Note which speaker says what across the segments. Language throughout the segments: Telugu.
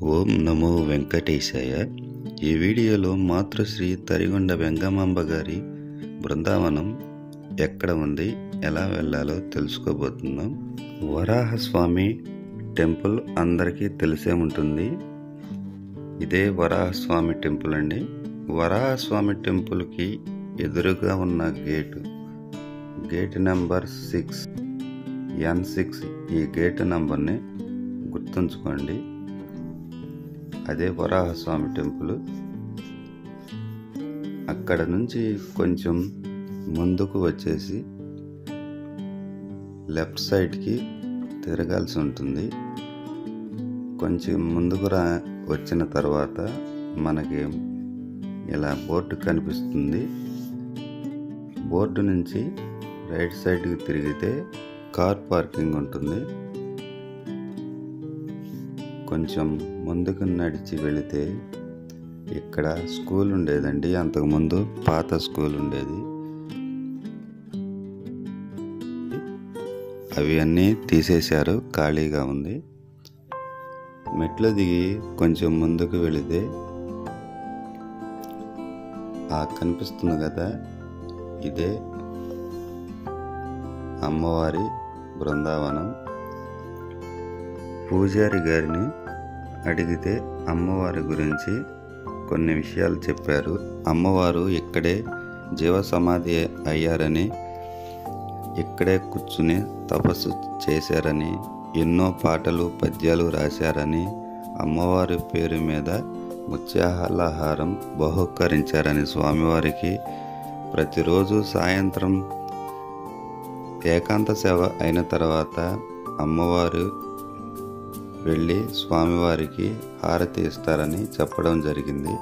Speaker 1: ఓం నమో వెంకటేశాయ ఈ వీడియోలో మాతృశ్రీ తరిగొండ వెంగమాంబ గారి బృందావనం ఎక్కడ ఉంది ఎలా వెళ్ళాలో తెలుసుకోబోతున్నాం వరాహస్వామి టెంపుల్ అందరికీ తెలిసే ఉంటుంది ఇదే వరాహస్వామి టెంపుల్ అండి వరాహస్వామి టెంపుల్కి ఎదురుగా ఉన్న gate gate number six N six ఈ గేట్ నెంబర్ని గుర్తుంచుకోండి అదే వరాహస్వామి టెంపుల్ అక్కడ నుంచి కొంచెం ముందుకు వచ్చేసి లెఫ్ట్ సైడ్కి తిరగాల్సి ఉంటుంది కొంచెం ముందుకు రా వచ్చిన తర్వాత మనకి ఇలా బోర్డు కనిపిస్తుంది బోర్డు నుంచి రైట్ సైడ్కి తిరిగితే కార్ పార్కింగ్ ఉంటుంది కొంచెం ముందుకు నడిచి వెళితే ఇక్కడ స్కూల్ ఉండేదండి అంతకుముందు పాత స్కూల్ ఉండేది అవి అన్నీ తీసేశారు ఖాళీగా ఉంది మెట్లు దిగి కొంచెం ముందుకు వెళితే ఆ కనిపిస్తుంది కదా ఇదే అమ్మవారి బృందావనం పూజారి గారిని అడిగితే అమ్మవారి గురించి కొన్ని విషయాలు చెప్పారు అమ్మవారు ఇక్కడే జీవ సమాధి అయ్యారని ఇక్కడే కూర్చుని తపస్సు చేశారని ఎన్నో పాటలు పద్యాలు రాశారని అమ్మవారి పేరు మీద ముత్యాహారం బహుకరించారని స్వామివారికి ప్రతిరోజు సాయంత్రం ఏకాంత సేవ అయిన తర్వాత అమ్మవారు వెళ్ళి స్వామివారికి హారతి ఇస్తారని చెప్పడం జరిగింది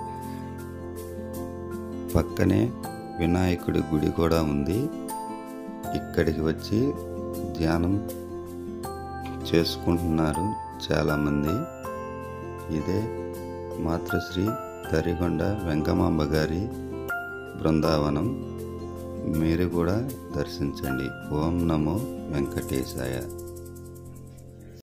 Speaker 1: పక్కనే వినాయకుడి గుడి కూడా ఉంది ఇక్కడికి వచ్చి ధ్యానం చేసుకుంటున్నారు చాలామంది ఇదే మాతృశ్రీ తరిగొండ వెంకమాంబ గారి బృందావనం మీరు కూడా దర్శించండి ఓం నమో వెంకటేశాయ